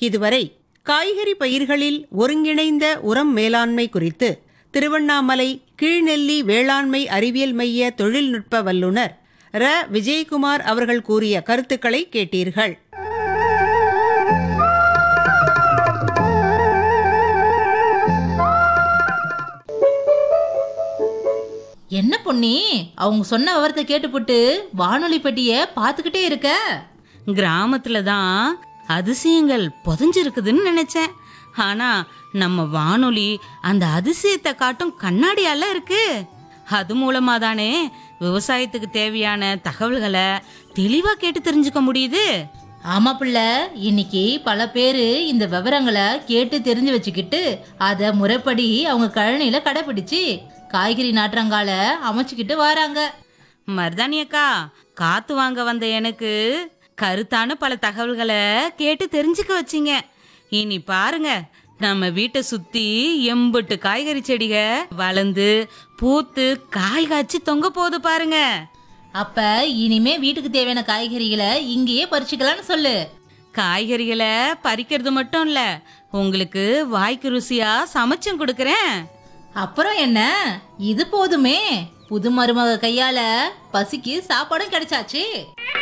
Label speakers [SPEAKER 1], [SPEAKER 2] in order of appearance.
[SPEAKER 1] இதுவரை காய்கறி பயிர்களில் ஒருங்கிணைந்த உரம் மேலாண்மை குறித்து திருவண்ணாமலை கீழ்நெல்லி வேளாண்மை அறிவியல் மைய தொழில்நுட்ப வல்லுநர் ர விஜயகுமார் அவர்கள் கூறிய கருத்துக்களை கேட்டீர்கள்
[SPEAKER 2] என்ன பொன்னி அவங்க சொன்ன விவரத்தை கேட்டுப்புட்டு வானொலி பெட்டிய பார்த்துக்கிட்டே இருக்க
[SPEAKER 3] கிராமத்துல தான் அதிசயங்கள் புதைஞ்சிருக்குதுன்னு நினைச்சேன் ஆனா நம்ம வானொலி அந்த அதிசயத்தை காட்டும் கண்ணாடியால இருக்கு அது மூலமா தானே விவசாயத்துக்கு தேவையான தகவல்களை தெளிவா கேட்டு தெரிஞ்சுக்க முடியுது
[SPEAKER 2] ஆமா பிள்ளை இன்னைக்கு பல பேரு இந்த விவரங்களை கேட்டு தெரிஞ்சு வச்சுக்கிட்டு அதை முறைப்படி அவங்க கழனியில கடைபிடிச்சு காய்கறி நாற்றங்கால அமைச்சுக்கிட்டு வராங்க
[SPEAKER 3] மருதாணி அக்கா காத்து வாங்க வந்த எனக்கு கருத்தான பல தகவல்களை கேட்டு தெரிஞ்சுக்க வச்சிங்க இனி பாருங்க நம்ம வீட்டை சுத்தி எம்புட்டு காய்கறி செடிக வளர்ந்து பூத்து காய் காய்ச்சி தொங்க போகுது பாருங்க
[SPEAKER 2] அப்ப இனிமே வீட்டுக்கு தேவையான காய்கறிகளை இங்கேயே பறிச்சுக்கலாம்னு சொல்லு
[SPEAKER 3] காய்கறிகளை பறிக்கிறது மட்டும் இல்ல உங்களுக்கு வாய்க்கு ருசியா சமைச்சும் கொடுக்கறேன்
[SPEAKER 2] அப்புறம் என்ன இது போதுமே புது மருமக கையால பசிக்கு சாப்பாடும் கிடைச்சாச்சு